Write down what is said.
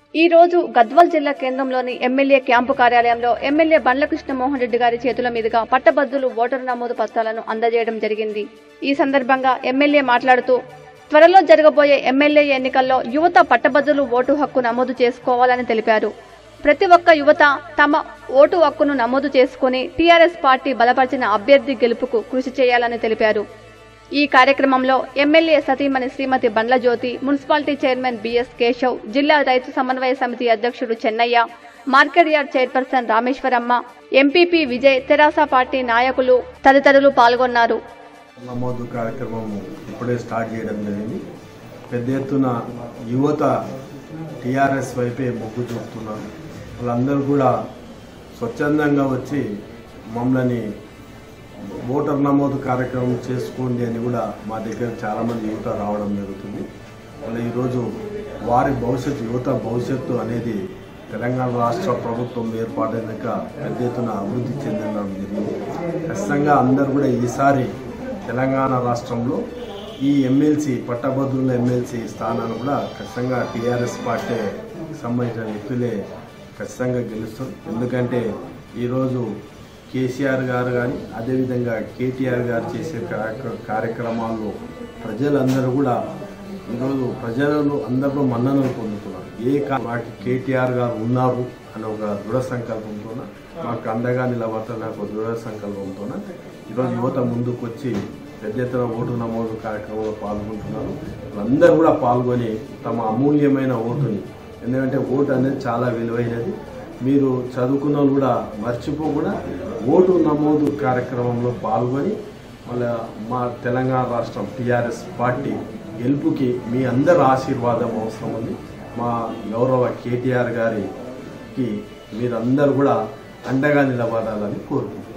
ఈ రోజు గద్వాల్ జిల్లా కేంద్రంలోని ఎమ్మెల్యే క్యాంపు కార్యాలయంలో ఎమ్మెల్యే బండ్ల కృష్ణమోహన్ రెడ్డి గారి చేతుల మీదుగా పట్టభద్రులు ఓటరు నమోదు పత్రాలను అందజేయడం జరిగింది ఈ సందర్భంగా ఎమ్మెల్యే మాట్లాడుతూ త్వరలో జరగబోయే ఎమ్మెల్యే ఎన్నికల్లో యువత పట్టభద్రులు ఓటు హక్కు నమోదు చేసుకోవాలని తెలిపారు ప్రతి ఒక్క యువత తమ ఓటు హక్కును నమోదు చేసుకుని టీఆర్ఎస్ పార్టీ బలపరిచిన అభ్యర్థి గెలుపుకు కృషి చేయాలని తెలిపారు ఈ కార్యక్రమంలో ఎమ్మెల్యే సతీమణి Srimathi Bandla Jyothi municipality chairman B S జిల్లా రైతు సమన్వయ సమితి అధ్యక్షుడు Chennaiah market yard chairperson Rameshwaramma MPP Vijay TRS party నాయకులు తదితరులు పాల్గొన్నారు నమోదు కార్యక్రమం ఇప్పుడే స్టార్ట్ చేయడం జరిగింది పెద్ద ఎత్తున యువత టీఆర్ఎస్ వైపే మొగ్గు చూపుతున్నారు వాళ్ళందరూ కూడా స్వచ్ఛందంగా వచ్చి మమ్మల్ని ఓటర్ నమోదు కార్యక్రమం చేసుకోండి అని కూడా మా దగ్గర చాలామంది యువత రావడం జరుగుతుంది వాళ్ళ ఈరోజు వారి భవిష్యత్తు యువత భవిష్యత్తు అనేది తెలంగాణ రాష్ట్ర ప్రభుత్వం ఏర్పాటైనాక పెద్ద ఎత్తున అభివృద్ధి చెందడం జరిగింది ఖచ్చితంగా అందరూ కూడా ఈసారి తెలంగాణ రాష్ట్రంలో ఈ ఎమ్మెల్సీ పట్టభద్రుల ఎమ్మెల్సీ స్థానాన్ని కూడా ఖచ్చితంగా టీఆర్ఎస్ పార్టీ సంబంధించిన వ్యక్తులే ఖచ్చితంగా గెలుస్తారు ఎందుకంటే ఈరోజు కేసీఆర్ గారు కానీ అదేవిధంగా కేటీఆర్ గారు చేసే కార్యక్ర- కార్యక్రమాల్లో ప్రజలందరూ కూడా ఈరోజు ప్రజలు అందరూ మన్ననలు పొందుతున్నారు ఏ కా- మాకు కేటీఆర్ గారు ఉన్నారు అనే ఒక దృఢ సంకల్పంతోన మాకు అండగా నిలబడుతున్న ఒక దృఢ సంకల్పంతోన ఈరోజు యువత ముందుకు వచ్చి పెద్ద ఎత్తున ఓటు నమోదు కార్యక్రమంలో పాల్గొంటున్నారు వాళ్ళందరూ కూడా పాల్గొని తమ అమూల్యమైన ఓటుని ఎందుకంటే ఓటు అనేది చాలా విలువైనది మీరు చదువుకున్న వాళ్ళు కూడా మర్చిపోకుండా ఓటు నమోదు కార్యక్రమంలో పాల్గొని మళ్ళా మా తెలంగాణ రాష్ట్రం టీఆర్ఎస్ పార్టీ గెలుపుకి మీ అందరి ఆశీర్వాదం అవసరం ఉంది మా గౌరవ కేటీఆర్ గారికి మీరందరూ కూడా అండగా నిలబడాలని కోరుకుంటున్నాను